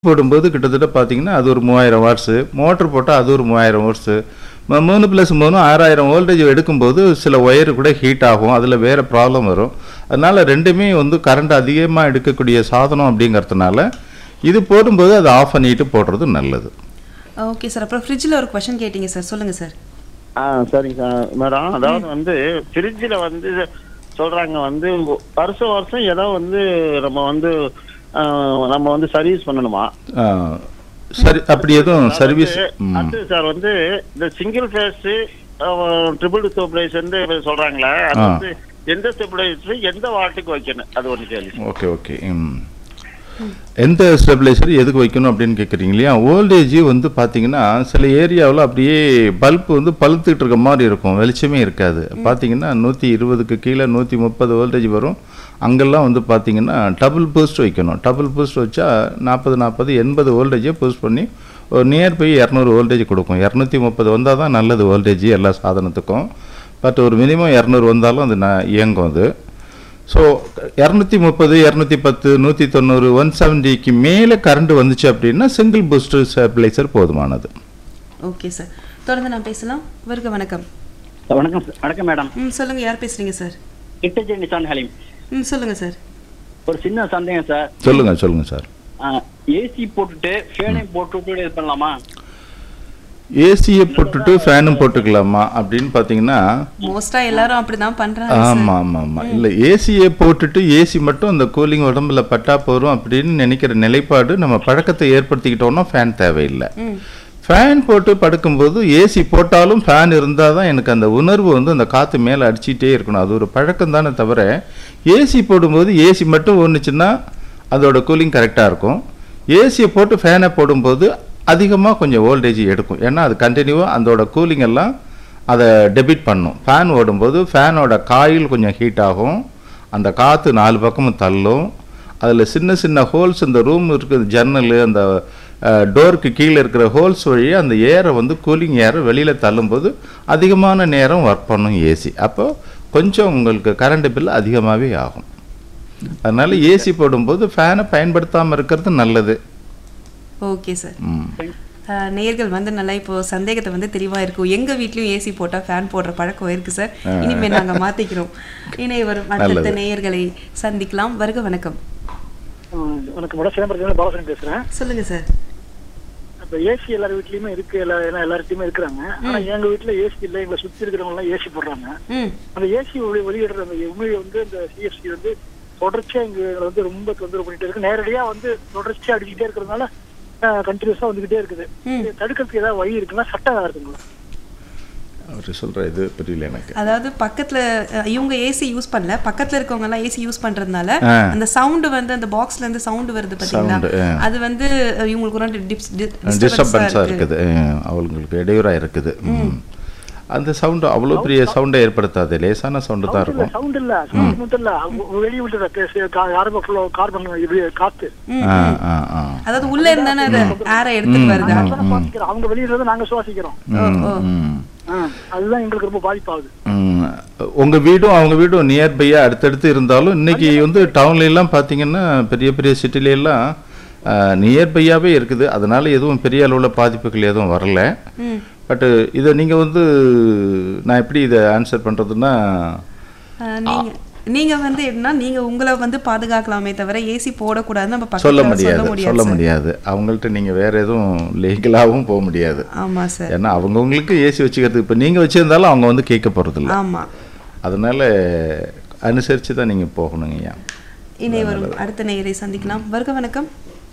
போடும்போது கிட்டத்தட்ட பார்த்தீங்கன்னா அது ஒரு மூவாயிரம் வாட்ஸு மோட்டர் போட்டால் அது ஒரு மூவாயிரம் வாட்ஸு ம- மூணு ப்ளஸ் மூணு ஆறாயிரம் வோல்டேஜ் எடுக்கும்போது சில ஒயர் கூட ஹீட் ஆகும் அதில் வேறு ப்ராப்ளம் வரும் அதனால் ரெண்டுமே வந்து கரண்ட் அதிகமாக எடுக்கக்கூடிய சாதனம் அப்படிங்கிறதுனால இது போடும்போது அதை ஆஃப் பண்ணிட்டு போடுறது நல்லது ஓகே சார் அப்புறம் ஃப்ரிட்ஜில் ஒரு கொஷின் கேட்டீங்க சார் சொல்லுங்கள் சார் ஆ சரிங்க சார் மேடம் அதாவது வந்து ஃப்ரிட்ஜில் வந்து சொல்றாங்க வந்து வருஷம் வருஷம் ஏதோ வந்து நம்ம வந்து ஆ, நம்ம வந்து சர்வீஸ் பண்ணணுமா ஆ, சரி அப்படி எதுவும் சர்வீஸ் ம் அது சார் வந்து இந்த சிங்கிள் ஃபேஸ் ட்ரிபிள் ஸ்டெபிளைஸ் வந்து சொல்றாங்களே அது ஆ. வந்து எந்த ஸ்டெபிளைசர் எந்த வாட்டுக்கு வைக்கணும் அது ஒன்று கேள்வி ஓகே ஓகே ம் எந்த ஸ்டெபிளைசர் எதுக்கு வைக்கணும் அப்படின்னு கேட்குறீங்க இல்லையா ஓல்டேஜ் வந்து பார்த்தீங்கன்னா சில ஏரியாவில் அப்படியே பல்ப் வந்து பழுத்துட்டு இருக்க மாதிரி இருக்கும் வெளிச்சமே இருக்காது பார்த்தீங்கன்னா நூற்றி இருபதுக்கு கீழே நூற்றி முப்பது வோல்டேஜ் வரும் அங்கெல்லாம் வந்து பார்த்தீங்கன்னா டபுள் பூஸ்ட் வைக்கணும் டபுள் பூஸ்ட் வச்சா நாற்பது நாற்பது எண்பது வோல்டேஜை பூஸ்ட் பண்ணி ஒரு நியர் பை இரநூறு வோல்டேஜ் கொடுக்கும் இரநூத்தி முப்பது வந்தால் தான் நல்லது வோல்டேஜ் எல்லா சாதனத்துக்கும் பட் ஒரு மினிமம் இரநூறு வந்தாலும் அது நான் இயங்கும் அது ஸோ இரநூத்தி முப்பது இரநூத்தி பத்து நூற்றி தொண்ணூறு ஒன் செவன்ட்டிக்கு மேலே கரண்ட் வந்துச்சு அப்படின்னா சிங்கிள் பூஸ்டர் ஸ்டெபிளைசர் போதுமானது ஓகே சார் தொடர்ந்து நான் பேசலாம் வருக வணக்கம் வணக்கம் சார். வணக்கம் மேடம் ம் சொல்லுங்கள் யார் பேசுகிறீங்க சார் கிட்டஜி நிசான் ஹலீம் ம் சொல்லுங்கள் சார் ஒரு சின்ன சந்தேகம் சார் சொல்லுங்க சொல்லுங்க சார் ஏசி போட்டுட்டு ஃபேனையும் போட்டுட்டு இது பண்ணலாமா ஏசியை போட்டுட்டு ஃபேனும் போட்டுக்கலாமா அப்படின்னு பார்த்தீங்கன்னா மோஸ்ட்டாக எல்லாரும் அப்படி தான் பண்ணுறாங்க ஆமாம் ஆமாம் ஆமாம் இல்லை ஏசியை போட்டுட்டு ஏசி மட்டும் அந்த கூலிங் உடம்புல பட்டா போகிறோம் அப்படின்னு நினைக்கிற நிலைப்பாடு நம்ம பழக்கத்தை ஏற்படுத்திக்கிட்டோம்னா ஃபேன் தேவையில்லை ம் ஃபேன் போட்டு படுக்கும்போது ஏசி போட்டாலும் ஃபேன் இருந்தால் தான் எனக்கு அந்த உணர்வு வந்து அந்த காற்று மேலே அடிச்சிட்டே இருக்கணும் அது ஒரு பழக்கம் தானே தவிர ஏசி போடும்போது ஏசி மட்டும் ஓடுனுச்சுன்னா அதோட கூலிங் கரெக்டாக இருக்கும் ஏசியை போட்டு ஃபேனை போடும்போது அதிகமாக கொஞ்சம் வோல்டேஜ் எடுக்கும் ஏன்னா அது கண்டினியூவாக அதோட கூலிங் எல்லாம் அதை டெபிட் பண்ணும் ஃபேன் ஓடும்போது ஃபேனோட காயில் கொஞ்சம் ஹீட் ஆகும் அந்த காற்று நாலு பக்கமும் தள்ளும் அதில் சின்ன சின்ன ஹோல்ஸ் இந்த ரூம் இருக்கிற ஜன்னல் அந்த டோருக்கு கீழே இருக்கிற ஹோல்ஸ் வழியாக அந்த ஏரை வந்து கூலிங் ஏரை வெளியில் தள்ளும்போது அதிகமான நேரம் ஒர்க் பண்ணும் ஏசி அப்போ கொஞ்சம் உங்களுக்கு கரண்ட் பில் அதிகமாகவே ஆகும் அதனால் ஏசி போடும்போது ஃபேனை பயன்படுத்தாமல் இருக்கிறது நல்லது ஓகே சார் ம் அஹ், நேயர்கள் வந்து நல்லா இப்போ சந்தேகத்தை வந்து தெளிவா இருக்கும் எங்க வீட்லயும் ஏசி போட்டா ஃபேன் போடுற பழக்கம் இருக்கு சார் இனிமே நாங்க மாத்திக்கிறோம் இணைய வரும் அடுத்த நல்லது. நேயர்களை சந்திக்கலாம் வருக வணக்கம் வணக்கம் மேடம் சிதம்பரத்துல பாலசன் பேசுறேன் சொல்லுங்க சார் இப்ப ஏசி எல்லார் வீட்லயுமே இருக்கு எல்லா எல்லா- எல்லார்கிட்டயுமே இருக்கிறாங்க ஆனா எங்க வீட்டுல ஏசி இல்ல எங்களை சுத்தி இருக்கிறவங்க எல்லாம் ஏசி போடுறாங்க ம் அந்த ஏசி ஒளி வெளியிடுற அந்த உண்மையை வந்து இந்த சிஎஃப்சி வந்து தொடர்ச்சியா இங்க எங்களை வந்து ரொம்ப தொந்தரவு பண்ணிட்டே இருக்கு நேரடியா வந்து தொடர்ச்சியா அடிச்சுட்டே இருக்கிறதுனால கண்டினியூஸா வந்துகிட்டே இருக்குது ம். இது தடுக்கிறதுக்கு ஏதாவது வழி இருக்குன்னா சட்டம் ஏதாவது இருக்குங்களா அவர் சொல்கிற இது புரியல எனக்கு அதாவது பக்கத்துல அஹ், இவங்க ஏசி யூஸ் பண்ணல பக்கத்துல இருக்கவங்க எல்லாம் ஏசி யூஸ் பண்றதுனால ஆ. அந்த சவுண்ட் வந்து அந்த பாக்ஸ்ல இருந்து சவுண்ட் வருது பாத்தீங்களா Sound, ஆ. அது வந்து அஹ், இவங்களுக்கு ஒரு டிஸ்டர்பன்ஸாக டிஸ்டர்பன்ஸா இருக்கு இருக்குது அஹ், அவங்களுக்கு இடையூறாக இருக்குது ம். அந்த சவுண்டு அவ்வளோ பெரிய சவுண்டை ஏற்படுத்தாது லேசான சவுண்டு தான் சவுண்ட் இல்ல இருக்கும் சவுண்ட் இல்ல சவுண்ட் மட்டும் இல்ல வெளியே விட்டுற யாரும் ஃபுல்லா கார்பன் இப்படி காத்து ஆ ஆ ஆ அதாவது உள்ள இருந்தானே அது ஏரை எடுத்துட்டு வருதா நாங்க தானே சுவாசிக்கிறோம் அவங்க வெளியிடுறத நாங்க சுவாசிக்கிறோம் ம், ம். ஆ, அதுதான் எங்களுக்கு ரொம்ப பாதிப்பாகுது ம். உங்க வீடும் அவங்க வீடும் நியர்பையா அடுத்தடுத்து இருந்தாலும் இன்னைக்கு வந்து டவுன்ல எல்லாம் பாத்தீங்கன்னா பெரிய பெரிய சிட்டில எல்லாம் நியர்பையாவே இருக்குது அதனால எதுவும் பெரிய அளவுல பாதிப்புகள் எதுவும் வரல ம் பட் இதை நீங்க வந்து நான் எப்படி இதை ஆன்சர் பண்றதுன்னா அஹ், நீங்க நீங்க வந்து என்ன நீங்க உங்களை வந்து பாதுகாக்கலாமே தவிர ஏசி போடக்கூடாதுன்னு நம்ம சொல்ல பக்கத்துல முடியாது சொல்ல சொல்ல முடியாது முடியாது அவங்கள்ட்ட நீங்க வேற எதுவும் லீகலாகவும் போக முடியாது ஆமா சார் ஏன்னா அவங்கவுங்களுக்கு ஏசி வச்சுக்கிறது இப்போ நீங்க வச்சிருந்தாலும் அவங்க வந்து கேட்க போறதில்ல ஆமா அதனால அனுசரித்து தான் நீங்க போகணுங்க ஐயா இணை வரும் அடுத்த நேயரை சந்திக்கலாம் வருக வணக்கம்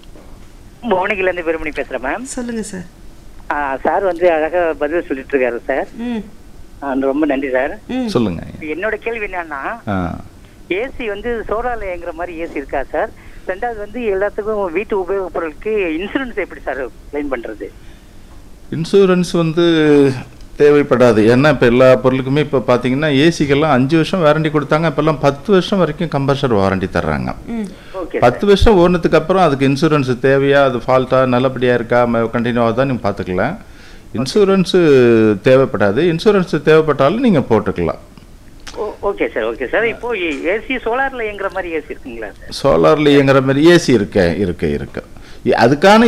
புவனகிரில இருந்து பெருமணி பேசுறேன் மேம் சொல்லுங்க சார் சார் வந்து அழகா பதில் சொல்லிட்டு இருக்காரு சார் ம் ஆ, ரொம்ப நன்றி சார் ம் சொல்லுங்க என்னோட கேள்வி என்னன்னா ஆ ஏசி வந்து சோலார்ல இயங்குற மாதிரி ஏசி இருக்கா சார் ரெண்டாவது வந்து எல்லாத்துக்கும் வீட்டு உபயோகப் பொருளுக்கு இன்சூரன்ஸ் எப்படி சார் கிளைம் பண்றது இன்சூரன்ஸ் வந்து தேவைப்படாது ஏன்னா இப்போ எல்லா பொருளுக்குமே இப்போ பார்த்தீங்கன்னா ஏசிக்கெல்லாம் அஞ்சு வருஷம் வாரண்டி கொடுத்தாங்க இப்போல்லாம் பத்து வருஷம் வரைக்கும் கம்பல்சரி வாரண்டி தர்றாங்க ம் ஓகே பத்து வருஷம் ஓடுனதுக்கு அப்புறம் அதுக்கு இன்சூரன்ஸ் தேவையா அது ஃபால்ட்டா நல்லபடியாக இருக்கா கண்டினியூ ஆகுதா நீங்கள் பார்த்துக்கலாம் இன்சூரன்ஸு தேவைப்படாது இன்சூரன்ஸ் தேவைப்பட்டாலும் நீங்கள் போட்டுக்கலாம் ஓகே சார் ஓகே சார் இப்போ ஏசி சோலார்ல இயங்குற மாதிரி ஏசி இருக்குங்களா சார் சோலாரில் இயங்குற மாதிரி ஏசி இருக்க இருக்கு இருக்கு அதுக்கான